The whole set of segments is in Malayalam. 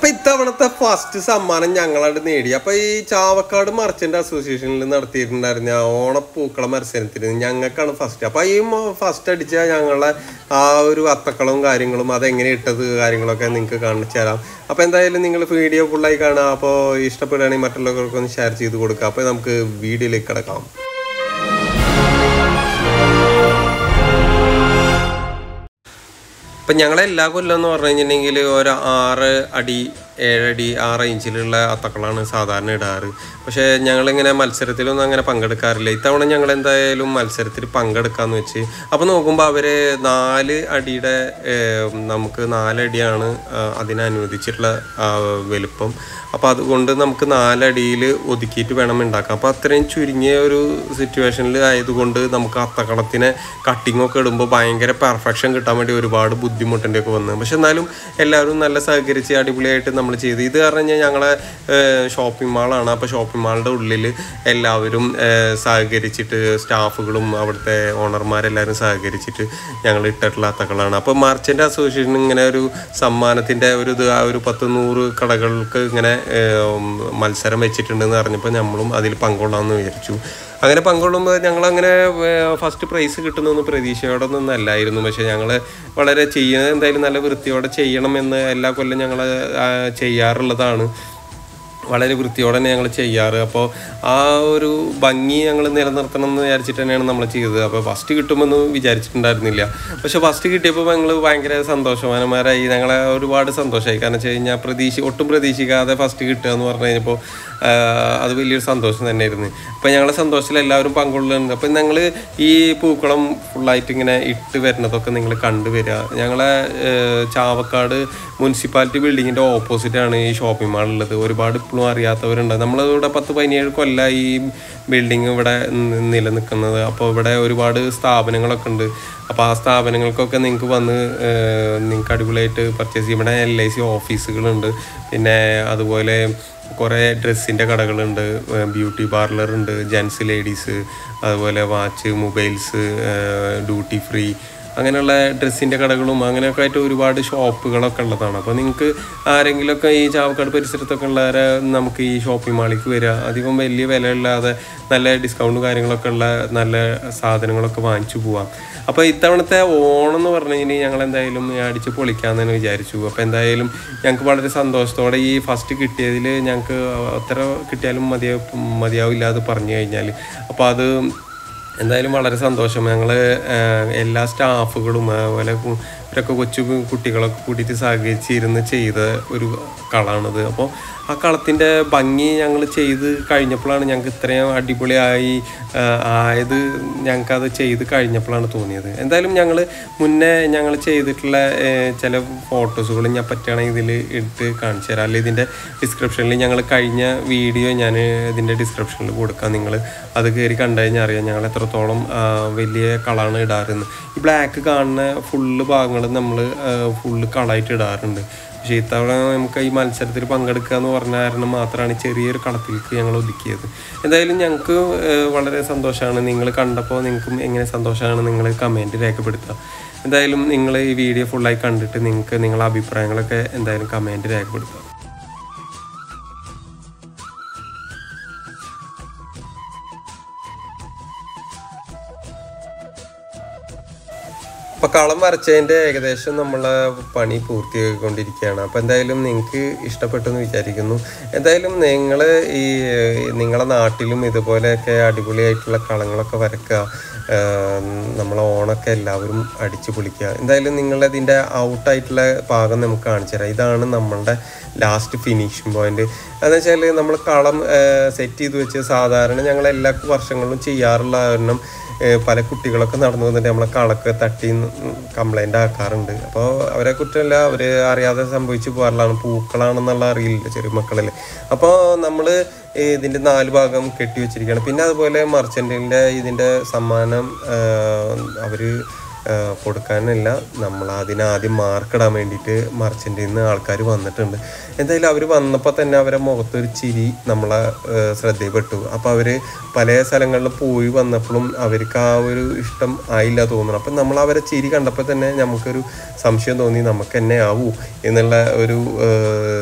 അപ്പൊ ഇത്തവണത്തെ ഫസ്റ്റ് സമ്മാനം ഞങ്ങളായിട്ട് നേടി അപ്പൊ ഈ ചാവക്കാട് മർച്ചന്റ് അസോസിയേഷനിൽ നടത്തിയിട്ടുണ്ടായിരുന്ന ആ ഓണപ്പൂക്കള മത്സരത്തിന് ഞങ്ങൾക്കാണ് ഫസ്റ്റ് അപ്പൊ ഈ ഫസ്റ്റ് അടിച്ച ഞങ്ങളെ ആ ഒരു അത്തക്കളവും കാര്യങ്ങളും അതെങ്ങനെ ഇട്ടത് കാര്യങ്ങളൊക്കെ നിങ്ങൾക്ക് കാണിച്ചു തരാം അപ്പൊ എന്തായാലും നിങ്ങൾ വീഡിയോ ഫുള്ളായി കാണുക അപ്പോൾ ഇഷ്ടപ്പെടുകയാണെങ്കിൽ മറ്റുള്ളവർക്കൊക്കെ ഒന്ന് ഷെയർ ചെയ്ത് കൊടുക്കുക അപ്പൊ നമുക്ക് വീഡിയോയിലേക്ക് കിടക്കാം ഇപ്പം ഞങ്ങളെ എല്ലാ കൊല്ലം എന്ന് പറഞ്ഞു കഴിഞ്ഞിട്ടുണ്ടെങ്കിൽ ഒരു ആറ് അടി ഏഴടി ആറ് ഇഞ്ചിലുള്ള അത്തക്കളാണ് സാധാരണ ഇടാറ് പക്ഷേ ഞങ്ങളിങ്ങനെ മത്സരത്തിലൊന്നും അങ്ങനെ പങ്കെടുക്കാറില്ല ഇത്തവണ ഞങ്ങൾ എന്തായാലും മത്സരത്തിൽ പങ്കെടുക്കാന്ന് വെച്ച് അപ്പോൾ നോക്കുമ്പോൾ അവർ നാല് അടിയുടെ ഏഹ്, നമുക്ക് നാലടിയാണ് ആ, അതിന് അനുവദിച്ചിട്ടുള്ള ആ, വലുപ്പം അപ്പോൾ അതുകൊണ്ട് നമുക്ക് നാലടിയിൽ ഒതുക്കിയിട്ട് വേണം ഉണ്ടാക്കാം അപ്പോൾ അത്രയും ചുരുങ്ങിയ ഒരു സിറ്റുവേഷനിൽ ആയതുകൊണ്ട് നമുക്ക് അത്തക്കളത്തിനെ കട്ടിങ്ങൊക്കെ ഇടുമ്പോൾ ഭയങ്കര പെർഫെക്ഷൻ കിട്ടാൻ വേണ്ടി ഒരുപാട് ബുദ്ധിമുട്ടിൻ്റെയൊക്കെ വന്നു പക്ഷെ എന്നാലും എല്ലാവരും നല്ല സഹകരിച്ച് അടിപൊളിയായിട്ട് നമ്മൾ ചെയ്തു ഇത് കാരണം കഴിഞ്ഞാൽ ഞങ്ങളെ ഷോപ്പിംഗ് മാളാണ് അപ്പോൾ ഷോപ്പിംഗ് മാളിൻ്റെ ഉള്ളിൽ എല്ലാവരും ഏഹ്, സഹകരിച്ചിട്ട് സ്റ്റാഫുകളും അവിടുത്തെ ഓണർമാരെല്ലാവരും സഹകരിച്ചിട്ട് ഞങ്ങൾ ഇട്ടിട്ടുള്ള അത്തക്കളാണ് അപ്പോൾ മാർച്ചൻ്റ് അസോസിയേഷൻ ഇങ്ങനെ ഒരു സമ്മാനത്തിൻ്റെ ഒരു ഇത് ആ ഒരു പത്ത് നൂറ് കടകൾക്ക് ഇങ്ങനെ ഏഹ്, മത്സരം വെച്ചിട്ടുണ്ടെന്ന് അറിഞ്ഞപ്പോൾ നമ്മളും അതിൽ പങ്കൊള്ളാമെന്ന് വിചാരിച്ചു അങ്ങനെ പങ്കൊള്ളുമ്പോൾ ഞങ്ങൾ അങ്ങനെ ഫസ്റ്റ് പ്രൈസ് കിട്ടുന്നൊന്നും പ്രതീക്ഷയോടൊന്നും അല്ലായിരുന്നു പക്ഷേ ഞങ്ങൾ വളരെ ചെയ്യുന്നത് എന്തായാലും നല്ല വൃത്തിയോടെ ചെയ്യണമെന്ന് എല്ലാ കൊല്ലം ഞങ്ങൾ ചെയ്യാറുള്ളതാണ് വളരെ വൃത്തിയോടെ തന്നെ ഞങ്ങൾ ചെയ്യാറ് അപ്പോൾ ആ ഒരു ഭംഗി ഞങ്ങൾ നിലനിർത്തണം എന്ന് വിചാരിച്ചിട്ട് തന്നെയാണ് നമ്മൾ ചെയ്തത് അപ്പോൾ ഫസ്റ്റ് കിട്ടുമെന്ന് വിചാരിച്ചിട്ടുണ്ടായിരുന്നില്ല പക്ഷെ ഫസ്റ്റ് കിട്ടിയപ്പോൾ ഞങ്ങൾ ഭയങ്കര സന്തോഷവാന്മാരായി ഞങ്ങളെ ഒരുപാട് സന്തോഷമായി കാരണം വെച്ച് കഴിഞ്ഞാൽ പ്രതീക്ഷ ഒട്ടും പ്രതീക്ഷിക്കാതെ ഫസ്റ്റ് കിട്ടുക എന്ന് പറഞ്ഞു കഴിഞ്ഞപ്പോൾ അത് വലിയൊരു സന്തോഷം തന്നെയായിരുന്നു അപ്പോൾ ഞങ്ങളെ സന്തോഷത്തിൽ എല്ലാവരും പങ്കൊള്ളുന്നുണ്ട് അപ്പോൾ ഞങ്ങൾ ഈ പൂക്കളം ഫുള്ളായിട്ട് ഇങ്ങനെ ഇട്ട് വരുന്നതൊക്കെ നിങ്ങൾ കണ്ടുവരിക ഞങ്ങളെ ഏഹ്, ചാവക്കാട് മുനിസിപ്പാലിറ്റി ബിൽഡിങ്ങിൻ്റെ ഓപ്പോസിറ്റാണ് ഈ ഷോപ്പിംഗ് മാൾ ഉള്ളത് ഒരുപാട് ഇപ്പോഴും അറിയാത്തവരുണ്ട് നമ്മളിവിടെ പത്ത് പതിനേഴ് കൊല്ലമായി ഈ ബിൽഡിംഗ് ഇവിടെ നി- നിലനിൽക്കുന്നത് അപ്പോൾ ഇവിടെ ഒരുപാട് സ്ഥാപനങ്ങളൊക്കെ ഉണ്ട് അപ്പോൾ ആ സ്ഥാപനങ്ങൾക്കൊക്കെ നിങ്ങൾക്ക് വന്ന് നിങ്ങൾക്ക് അടിപൊളിയായിട്ട് പർച്ചേസ് ചെയ്യും ഇവിടെ എൽ ഐ സി ഓഫീസുകളുണ്ട് പിന്നെ അതുപോലെ കുറേ ഡ്രസ്സിൻ്റെ കടകളുണ്ട് ബ്യൂട്ടി പാർലർ ഉണ്ട് ജെൻസ് ലേഡീസ് അതുപോലെ വാച്ച് മൊബൈൽസ് ഡ്യൂട്ടി ഫ്രീ അങ്ങനെയുള്ള ഡ്രസ്സിൻ്റെ കടകളും അങ്ങനെയൊക്കെ ആയിട്ട് ഒരുപാട് ഷോപ്പുകളൊക്കെ ഉള്ളതാണ് അപ്പോൾ നിങ്ങൾക്ക് ആരെങ്കിലുമൊക്കെ ഈ ചാവക്കാട് പരിസരത്തൊക്കെ ഉള്ളവരെ നമുക്ക് ഈ ഷോപ്പിംഗ് മാളിലേക്ക് വരിക അധികം വലിയ വിലയില്ലാതെ നല്ല ഡിസ്കൗണ്ട് കാര്യങ്ങളൊക്കെ ഉള്ള നല്ല സാധനങ്ങളൊക്കെ വാങ്ങിച്ചു പോവാം അപ്പോൾ ഇത്തവണത്തെ ഓണം എന്ന് പറഞ്ഞു കഴിഞ്ഞാൽ ഞങ്ങൾ എന്തായാലും അടിച്ച് പൊളിക്കാമെന്ന് തന്നെ വിചാരിച്ചു അപ്പോൾ എന്തായാലും ഞങ്ങൾക്ക് വളരെ സന്തോഷത്തോടെ ഈ ഫസ്റ്റ് കിട്ടിയതിൽ ഞങ്ങൾക്ക് അത്ര കിട്ടിയാലും മതിയാവും മതിയാവില്ല അത് പറഞ്ഞു കഴിഞ്ഞാൽ അപ്പോൾ അത് എന്തായാലും വളരെ സന്തോഷം ഞങ്ങൾ എല്ലാ സ്റ്റാഫുകളും അതുപോലെ കു- ഇവരൊക്കെ കൊച്ചു കു- കുട്ടികളൊക്കെ കൂട്ടിയിട്ട് സഹകരിച്ചിരുന്ന് ചെയ്ത ഒരു കളാണിത് അപ്പോൾ ആ കളത്തിൻ്റെ ഭംഗി ഞങ്ങൾ ചെയ്ത് കഴിഞ്ഞപ്പോഴാണ് ഞങ്ങൾക്ക് ഇത്രയും അടിപൊളിയായി ആ, ആയത് ഞങ്ങൾക്കത് ചെയ്ത് കഴിഞ്ഞപ്പോഴാണ് തോന്നിയത് എന്തായാലും ഞങ്ങൾ മുന്നേ ഞങ്ങൾ ചെയ്തിട്ടുള്ള ഏ, ചില ഫോട്ടോസുകൾ ഞാൻ പറ്റുകയാണെങ്കിൽ ഇതിൽ ഇട്ട് കാണിച്ചു തരാം അല്ലെങ്കിൽ ഇതിൻ്റെ ഡിസ്ക്രിപ്ഷനിൽ ഞങ്ങൾ കഴിഞ്ഞ വീഡിയോ ഞാൻ ഇതിൻ്റെ ഡിസ്ക്രിപ്ഷനിൽ കൊടുക്കാം നിങ്ങൾ അത് കയറി കണ്ടു കഴിഞ്ഞാൽ അറിയാം ഞങ്ങൾ എത്രത്തോളം ആ, വലിയ കളാണ് ഇടാറുണ്ട് ഈ ബ്ലാക്ക് കാണുന്ന ഫുള്ള് ഭാഗങ്ങൾ നമ്മൾ ഫുള്ള് കളായിട്ട് ഇടാറുണ്ട് പക്ഷേ ഇത്തവണ നമുക്ക് ഈ മത്സരത്തിൽ പങ്കെടുക്കുക എന്ന് പറഞ്ഞ കാരണം മാത്രമാണ് ഈ ചെറിയൊരു കളത്തിലേക്ക് ഞങ്ങൾ ഒതുക്കിയത് എന്തായാലും ഞങ്ങൾക്ക് ഏഹ്, വളരെ സന്തോഷമാണ് നിങ്ങൾ കണ്ടപ്പോൾ നിങ്ങൾക്കും എങ്ങനെ സന്തോഷമാണ് നിങ്ങൾ കമൻറ്റ് രേഖപ്പെടുത്തുക എന്തായാലും നിങ്ങൾ ഈ വീഡിയോ ഫുള്ളായി കണ്ടിട്ട് നിങ്ങൾക്ക് നിങ്ങളുടെ അഭിപ്രായങ്ങളൊക്കെ എന്തായാലും കമൻറ്റ് രേഖപ്പെടുത്തുക അപ്പൊ കളം വരച്ചതിന്റെ ഏകദേശം നമ്മളെ പണി പൂർത്തിയാക്കിക്കൊണ്ടിരിക്കുകയാണ് അപ്പൊ എന്തായാലും നിങ്ങൾക്ക് ഇഷ്ടപ്പെട്ടു എന്ന് വിചാരിക്കുന്നു എന്തായാലും നിങ്ങൾ ഈ നിങ്ങളെ നാട്ടിലും ഇതുപോലെയൊക്കെ അടിപൊളിയായിട്ടുള്ള കളങ്ങളൊക്കെ വരക്കുക ആഹ് നമ്മളെ ഓണൊക്കെ എല്ലാവരും അടിച്ചു പൊളിക്കുക എന്തായാലും നിങ്ങളതിൻ്റെ ഔട്ടായിട്ടുള്ള ഭാഗം നമുക്ക് കാണിച്ചു തരാം ഇതാണ് നമ്മളുടെ ലാസ്റ്റ് ഫിനിഷിംഗ് പോയിന്റ് എന്ന് വെച്ചാൽ നമ്മൾ കളം സെറ്റ് ചെയ്ത് വെച്ച് സാധാരണ ഞങ്ങൾ എല്ലാ വർഷങ്ങളിലും ചെയ്യാറുള്ള കാരണം ഏഹ് പല കുട്ടികളൊക്കെ നടന്നു വന്നിട്ട് നമ്മളെ കളക്ക് തട്ടി കംപ്ലൈൻ്റ് ആക്കാറുണ്ട് അപ്പോൾ അവരെ കുറ്റമല്ല അവർ അറിയാതെ സംഭവിച്ചു പോകാറുള്ളതാണ് പൂക്കളാണെന്നുള്ള അറിയില്ല ചെറിയ മക്കളിൽ അപ്പോൾ നമ്മൾ ഇതിൻ്റെ നാല് ഭാഗം കെട്ടി വെച്ചിരിക്കുകയാണ് പിന്നെ അതുപോലെ മർച്ചൻറ്റിൻ്റെ ഇതിൻ്റെ സമ്മാനം അവർ കൊടുക്കാനല്ല നമ്മൾ അതിന് ആദ്യം മാർക്കിടാൻ വേണ്ടിയിട്ട് മർച്ചൻറ്റിൽ നിന്ന് ആൾക്കാർ വന്നിട്ടുണ്ട് എന്തായാലും അവർ വന്നപ്പോൾ തന്നെ അവരെ മുഖത്തൊരു ചിരി നമ്മളെ ഏഹ്, ശ്രദ്ധയിൽപ്പെട്ടു അപ്പോൾ അവർ പല സ്ഥലങ്ങളിൽ പോയി വന്നപ്പോഴും അവർക്ക് ആ ഒരു ഇഷ്ടം ആയില്ല തോന്നുന്നു അപ്പം നമ്മൾ അവരെ ചിരി കണ്ടപ്പോൾ തന്നെ നമുക്കൊരു സംശയം തോന്നി നമുക്ക് എന്നെ ആവൂ എന്നുള്ള ഒരു ഏഹ്,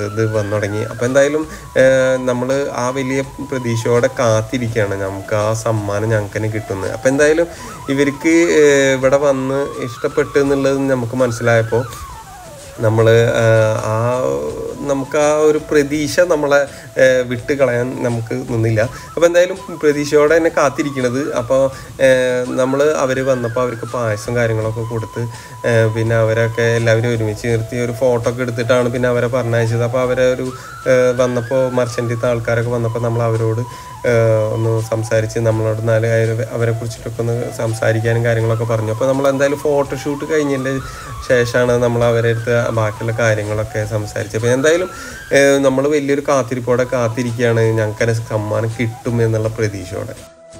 ഇത് വന്നു തുടങ്ങി അപ്പോൾ എന്തായാലും നമ്മൾ ആ വലിയ പ്രതീക്ഷയോടെ കാത്തിരിക്കുകയാണ് നമുക്ക് ആ സമ്മാനം ഞങ്ങൾക്ക് തന്നെ കിട്ടുന്നത് അപ്പോൾ എന്തായാലും ഇവർക്ക് ഏഹ്, ഇവിടെ വന്ന് ഇഷ്ടപ്പെട്ടു എന്നുള്ളത് നമുക്ക് മനസ്സിലായപ്പോൾ നമ്മൾ ആ നമുക്ക് ആ ഒരു പ്രതീക്ഷ നമ്മളെ ഏഹ്, വിട്ട് കളയാൻ നമുക്ക് നിന്നില്ല അപ്പോൾ എന്തായാലും പ്രതീക്ഷയോടെ തന്നെ കാത്തിരിക്കണത് അപ്പോൾ നമ്മൾ അവർ വന്നപ്പോൾ അവർക്ക് പായസം കാര്യങ്ങളൊക്കെ കൊടുത്ത് ഏഹ്, പിന്നെ അവരൊക്കെ എല്ലാവരും ഒരുമിച്ച് നിർത്തി ഒരു ഫോട്ടോ ഒക്കെ എടുത്തിട്ടാണ് പിന്നെ അവരെ പറഞ്ഞയച്ചത് അപ്പോൾ അവരെ ഒരു ഏഹ്, വന്നപ്പോൾ മർച്ചൻ്റിത്തെ ആൾക്കാരൊക്കെ വന്നപ്പോൾ നമ്മൾ അവരോട് ഏഹ്, ഒന്ന് സംസാരിച്ച് നമ്മളോട് നാല് കാര്യം അവരെ കുറിച്ചിട്ടൊക്കെ ഒന്ന് സംസാരിക്കാനും കാര്യങ്ങളൊക്കെ പറഞ്ഞു അപ്പോൾ നമ്മൾ എന്തായാലും ഫോട്ടോഷൂട്ട് കഴിഞ്ഞതിൻ്റെ ശേഷമാണ് നമ്മൾ അവരെ അടുത്ത് ബാക്കിയുള്ള കാര്യങ്ങളൊക്കെ സംസാരിച്ചത് അപ്പോൾ എന്തായാലും നമ്മൾ വലിയൊരു കാത്തിരിപ്പോടെ കാത്തിരിക്കുകയാണ് ഞങ്ങൾക്ക് സമ്മാനം കിട്ടും എന്നുള്ള പ്രതീക്ഷയോടെ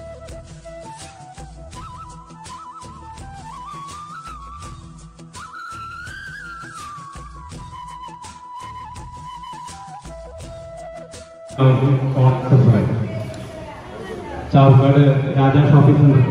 ചാവക്കാട് രാജാ ഷോപ്പിംഗ് സെന്റർ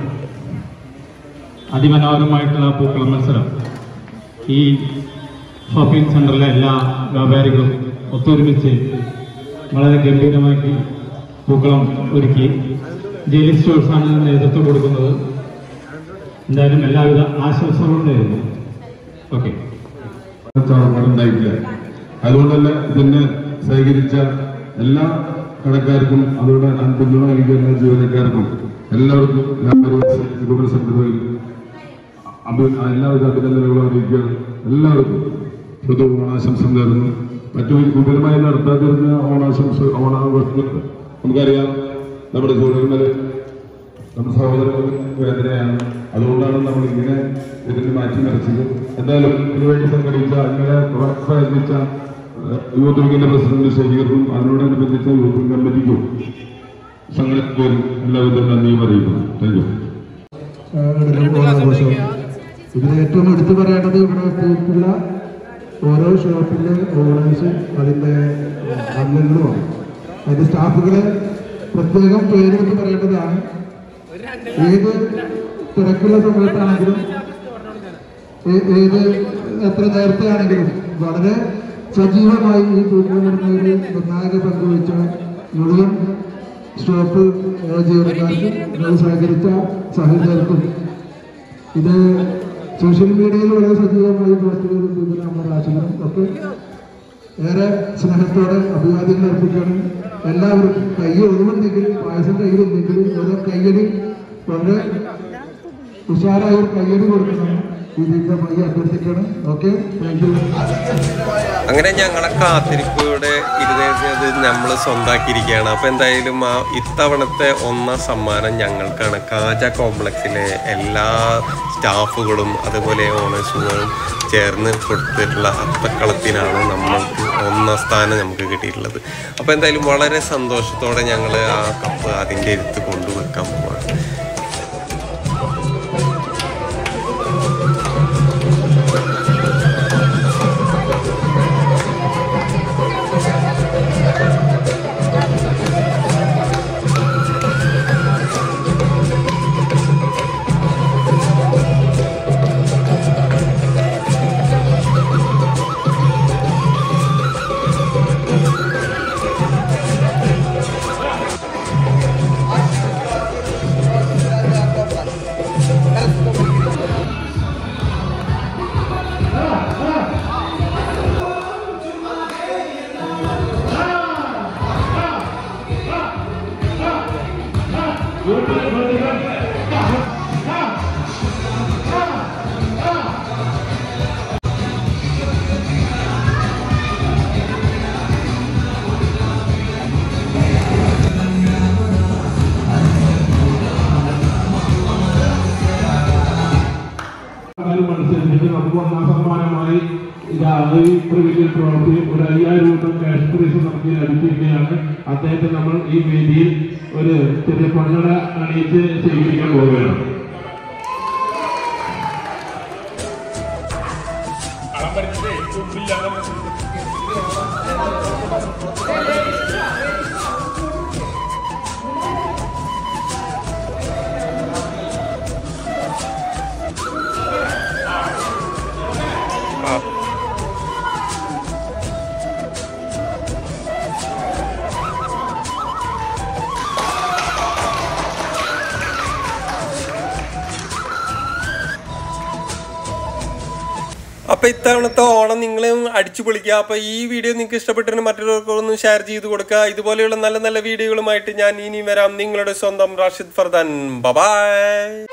അതിമനോഹരമായിട്ടുള്ള പൂക്കള മത്സരം ഈ ഷോപ്പിംഗ് സെന്ററിലെ എല്ലാ വ്യാപാരികളും ഒത്തൊരുമിച്ച് വളരെ ഗംഭീരമാക്കി പൂക്കളം ഒരുക്കി ജെലി സ്റ്റോഴ്സാണ് നേതൃത്വം കൊടുക്കുന്നത് എന്തായാലും എല്ലാവിധ ആശംസകളും നേരുന്നു ഓക്കെ ഉണ്ടായിട്ടില്ല അതുകൊണ്ടല്ല ഇതിനെ സഹകരിച്ച എല്ലാ കടക്കാർക്കും അതുകൊണ്ട് പിന്തുണ നൽകിയ എല്ലാ ജീവനക്കാർക്കും എല്ലാവർക്കും വ്യാപാരി സെക്രട്ടറി അഭി- എല്ലാവിധ അഭിനന്ദനങ്ങളും അറിയിക്കുകയാണ് എല്ലാവർക്കും പൊതു ഓണാശംസ നേരുന്നു മറ്റു വിപുലമായി നടത്താതിരുന്ന ഓണാശംസ ഓണാഘോഷങ്ങൾ നമുക്കറിയാം നമ്മുടെ ജോലികൾ നമ്മുടെ സഹോദരങ്ങൾ വേദനയാണ് അതുകൊണ്ടാണ് നമ്മൾ ഇങ്ങനെ ഇതിന് മാറ്റി മറിച്ചത് എന്തായാലും ഇതിനുവേണ്ടി സംഘടിച്ച ഇങ്ങനെ പ്രയത്നിച്ച ഏഹ്, യൂത്ത് വിങ്ങിന്റെ പ്രസിഡന്റ് ഷഹീറിനും അതിനോടനുബന്ധിച്ച യൂത്ത് വിംഗ് കമ്മിറ്റിക്കും സംഘടനയ്ക്കും എല്ലാവിധ നന്ദിയും അറിയിക്കുന്നു താങ്ക് യു ഇടലും ഓണാഘോഷവും ഇതിൽ ഏറ്റവും എടുത്തു പറയേണ്ടത് ഇവിടെ എത്തിയിട്ടുള്ള ഓരോ ഷോപ്പിലെ ഓണേഴ്സും അതിൻ്റെ അംഗങ്ങളുമാണ് അതിൻ്റെ സ്റ്റാഫുകളെ പ്രത്യേകം പേരെടുത്ത് പറയേണ്ടതാണ് ഏത് തിരക്കുള്ള സമയത്താണെങ്കിലും ഏ- ഏത് എത്ര നേരത്തെ ആണെങ്കിലും വളരെ സജീവമായി ഈ പൂക്കളിടുന്നതിൽ നിർണായക പങ്ക് വഹിച്ച മുഴുവൻ സ്റ്റോപ്പ് ഏഹ്, ജീവനക്കാർക്കും ഇതിനോട് സഹകരിച്ച സഹചർക്കും ഇത് സോഷ്യൽ മീഡിയയിൽ വളരെ സജീവമായി പോസ്റ്റ് ചെയ്തിരിക്കുന്ന നമ്മുടെ ആശുപത്രി ഒക്കെ ഏറെ സ്നേഹത്തോടെ അഭിവാദ്യങ്ങൾ അർപ്പിക്കണം എല്ലാവർക്കും കൈ ഒഴിവുണ്ടെങ്കിൽ പായസം കയ്യിലുണ്ടെങ്കിൽ ഓരോ കയ്യടി വളരെ ഉഷാറായ ഒരു കയ്യടി കൊടുക്കണം വിദഗ്ധമായി അഭ്യർത്ഥിക്കണം ഓക്കെ താങ്ക് യു അങ്ങനെ ഞങ്ങളെ കാത്തിരിപ്പോടെ ഇരുന്നത് നമ്മൾ സ്വന്താക്കിയിരിക്കുകയാണ് അപ്പോൾ എന്തായാലും ആ ഇത്തവണത്തെ ഒന്നാം സമ്മാനം ഞങ്ങൾക്കാണ് കാജ കോംപ്ലക്സിലെ എല്ലാ സ്റ്റാഫുകളും അതുപോലെ ഓണേഴ്സുകളും ചേർന്ന് കൊടുത്തിട്ടുള്ള അത്തക്കളത്തിനാണ് നമ്മൾക്ക് ഒന്നാം സ്ഥാനം നമുക്ക് കിട്ടിയിട്ടുള്ളത് അപ്പോൾ എന്തായാലും വളരെ സന്തോഷത്തോടെ ഞങ്ങൾ ആ കപ്പ് അതിൻ്റെ അടുത്ത് കൊണ്ടുവെക്കാൻ പോവാണ് കാര്യം അനുസരിച്ചിട്ട് നമുക്ക് ഒന്നാം സമ്മാനമായി രാവിലെ പ്രവിധിയിൽ പ്രവർത്തി ഒരു അയ്യായിരം രൂപ ക്യാഷ് പ്രൈസ് നമുക്ക് ലഭിക്കുകയാണ് അദ്ദേഹത്തെ നമ്മൾ ഈ വേദിയിൽ ഒരു ചെറിയ പൊന്നട അണിയിച്ച് സ്വീകരിക്കാൻ പോവുകയാണ് ആ അപ്പൊ ഇത്തവണത്തെ ഓണം നിങ്ങളും അടിച്ചു പൊളിക്കുക അപ്പൊ ഈ വീഡിയോ നിങ്ങൾക്ക് ഇഷ്ടപ്പെട്ടിട്ട് മറ്റൊരാൾക്കൊന്ന് ഷെയർ ചെയ്ത് കൊടുക്കുക ഇതുപോലെയുള്ള നല്ല നല്ല വീഡിയോകളുമായിട്ട് ഞാൻ ഇനി വരാം നിങ്ങളുടെ സ്വന്തം റാഷിദ് ഫർദാൻ ബബായ്